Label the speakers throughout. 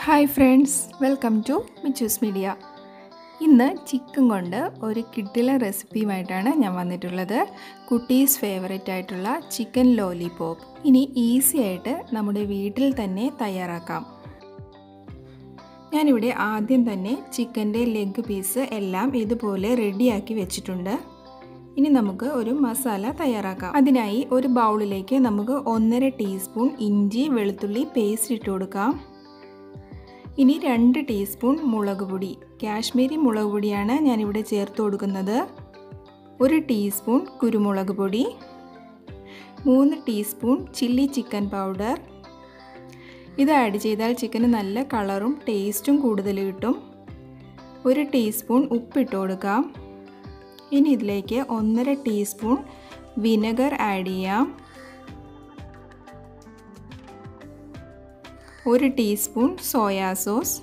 Speaker 1: hi friends welcome to Michus media ഇന്ന് chicken കൊണ്ട് ഒരു കിട്ടില റെസിപ്പിയുമായിട്ടാണ് ഞാൻ വന്നിട്ടുള്ളത് കുട്ടീസ് ഫേവറേറ്റ് ആയിട്ടുള്ള ചിക്കൻ ലോലിപോപ്പ് ഇനി ഈസി ആയിട്ട് നമ്മുടെ വീട്ടിൽ തന്നെ തയ്യാറാക്കാം ഞാനിവിടെ ആദ്യം തന്നെ ചിക്കൻ്റെ ലെഗ് പീസ് എല്ലാം ഇതുപോലെ റെഡിയാക്കി വെച്ചിട്ടുണ്ട് ഇനി നമുക്ക് ഒരു മസാല തയ്യാറാക്കാം അതിനായി ഒരു ബൗളിലേക്ക് നമുക്ക് ഒന്നര ടീസ്പൂൺ ഇഞ്ചി വെളുത്തുള്ളി പേസ്റ്റ് ഇട്ട് കൊടുക്കാം ഇനി രണ്ട് ടീസ്പൂൺ മുളക് പൊടി കാശ്മീരി മുളക് പൊടിയാണ് ഞാനിവിടെ ചേർത്ത് കൊടുക്കുന്നത് ഒരു ടീസ്പൂൺ കുരുമുളക് പൊടി മൂന്ന് ടീസ്പൂൺ ചില്ലി ചിക്കൻ പൗഡർ ഇത് ആഡ് ചെയ്താൽ ചിക്കന് നല്ല കളറും ടേസ്റ്റും കൂടുതൽ കിട്ടും ഒരു ടീസ്പൂൺ ഉപ്പിട്ട് കൊടുക്കാം ഇനി ഇതിലേക്ക് ഒന്നര ടീസ്പൂൺ വിനെഗർ ആഡ് ചെയ്യാം ഒരു ടീസ്പൂൺ സോയാ സോസ്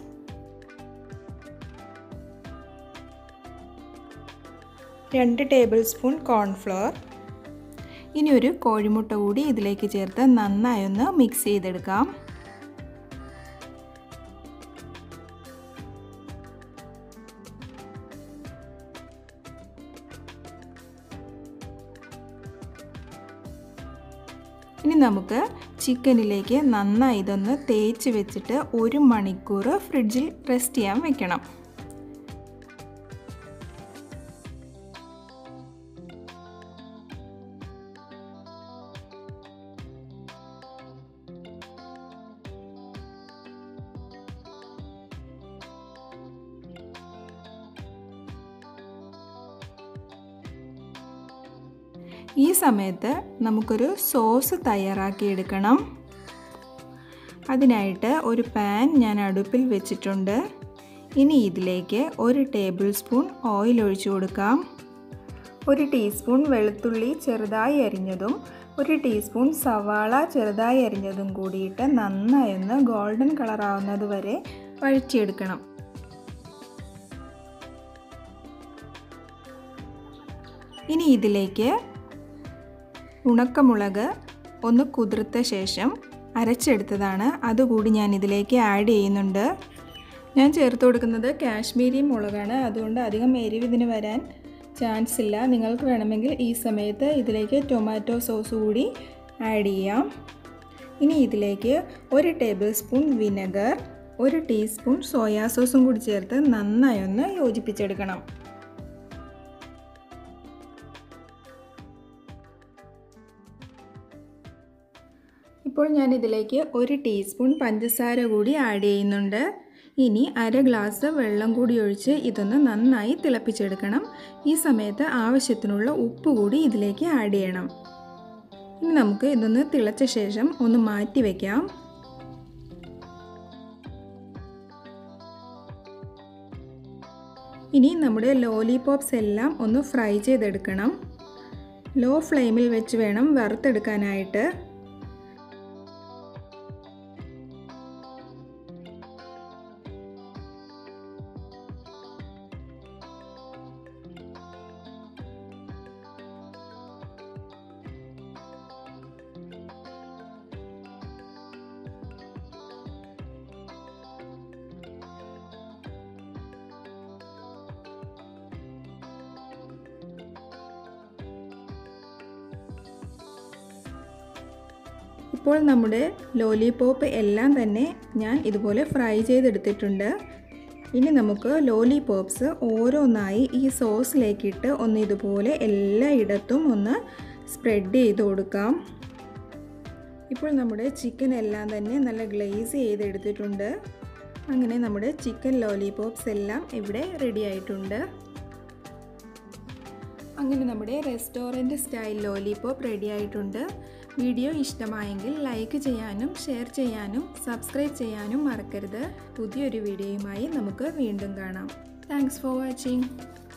Speaker 1: രണ്ട് ടേബിൾ സ്പൂൺ കോൺഫ്ലവർ ഇനി ഒരു കോഴിമുട്ട കൂടി ഇതിലേക്ക് ചേർത്ത് നന്നായി ഒന്ന് മിക്സ് ചെയ്തെടുക്കാം ഇനി നമുക്ക് ചിക്കനിലേക്ക് നന്നായി ഇതൊന്ന് തേച്ച് വെച്ചിട്ട് ഒരു മണിക്കൂർ ഫ്രിഡ്ജിൽ റെസ്റ്റ് ചെയ്യാൻ വെക്കണം ഈ സമയത്ത് നമുക്കൊരു സോസ് തയ്യാറാക്കിയെടുക്കണം അതിനായിട്ട് ഒരു പാൻ ഞാൻ അടുപ്പിൽ വെച്ചിട്ടുണ്ട് ഇനി ഇതിലേക്ക് ഒരു ടേബിൾ സ്പൂൺ ഓയിൽ ഒഴിച്ചു കൊടുക്കാം ഒരു ടീസ്പൂൺ വെളുത്തുള്ളി ചെറുതായി അരിഞ്ഞതും ഒരു ടീസ്പൂൺ സവാള ചെറുതായി അരിഞ്ഞതും കൂടിയിട്ട് നന്നായി ഒന്ന് ഗോൾഡൻ കളർ ആവുന്നത് വരെ വഴറ്റിയെടുക്കണം ഇനി ഇതിലേക്ക് ഉണക്കമുളക് ഒന്ന് കുതിർത്ത ശേഷം അരച്ചെടുത്തതാണ് അതുകൂടി ഞാൻ ഇതിലേക്ക് ആഡ് ചെയ്യുന്നുണ്ട് ഞാൻ ചേർത്ത് കൊടുക്കുന്നത് കാശ്മീരി മുളകാണ് അതുകൊണ്ട് അധികം എരിവ് ഇതിന് വരാൻ ചാൻസ് ഇല്ല നിങ്ങൾക്ക് വേണമെങ്കിൽ ഈ സമയത്ത് ഇതിലേക്ക് ടൊമാറ്റോ സോസ് കൂടി ആഡ് ചെയ്യാം ഇനി ഇതിലേക്ക് ഒരു ടേബിൾ സ്പൂൺ വിനെഗർ ഒരു ടീസ്പൂൺ സോയാ സോസും കൂടി ചേർത്ത് നന്നായി ഒന്ന് യോജിപ്പിച്ചെടുക്കണം ഇപ്പോൾ ഞാൻ ഇതിലേക്ക് ഒരു ടീസ്പൂൺ പഞ്ചസാര കൂടി ആഡ് ചെയ്യുന്നുണ്ട് ഇനി അര ഗ്ലാസ് വെള്ളം കൂടി ഒഴിച്ച് ഇതൊന്ന് നന്നായി തിളപ്പിച്ചെടുക്കണം ഈ സമയത്ത് ആവശ്യത്തിനുള്ള ഉപ്പ് കൂടി ഇതിലേക്ക് ആഡ് ചെയ്യണം ഇനി നമുക്ക് ഇതൊന്ന് തിളച്ച ശേഷം ഒന്ന് മാറ്റി വയ്ക്കാം ഇനി നമ്മുടെ ലോലിപോപ്സ് എല്ലാം ഒന്ന് ഫ്രൈ ചെയ്തെടുക്കണം ലോ ഫ്ലെയിമിൽ വെച്ച് വേണം വറുത്തെടുക്കാനായിട്ട് ഇപ്പോൾ നമ്മുടെ ലോലിപോപ്പ് എല്ലാം തന്നെ ഞാൻ ഇതുപോലെ ഫ്രൈ ചെയ്തെടുത്തിട്ടുണ്ട് ഇനി നമുക്ക് ലോലിപോപ്സ് ഓരോന്നായി ഈ സോസിലേക്കിട്ട് ഒന്ന് ഇതുപോലെ എല്ലായിടത്തും ഒന്ന് സ്പ്രെഡ് ചെയ്ത് കൊടുക്കാം ഇപ്പോൾ നമ്മുടെ ചിക്കൻ എല്ലാം തന്നെ നല്ല ഗ്ലേസ് ചെയ്തെടുത്തിട്ടുണ്ട് അങ്ങനെ നമ്മുടെ ചിക്കൻ ലോലിപോപ്സ് എല്ലാം ഇവിടെ റെഡി ആയിട്ടുണ്ട് അങ്ങനെ നമ്മുടെ റെസ്റ്റോറൻറ്റ് സ്റ്റൈൽ ലോലിപോപ്പ് റെഡി ആയിട്ടുണ്ട് വീഡിയോ ഇഷ്ടമായെങ്കിൽ ലൈക്ക് ചെയ്യാനും ഷെയർ ചെയ്യാനും സബ്സ്ക്രൈബ് ചെയ്യാനും മറക്കരുത് പുതിയൊരു വീഡിയോയുമായി നമുക്ക് വീണ്ടും കാണാം താങ്ക്സ് ഫോർ വാച്ചിങ്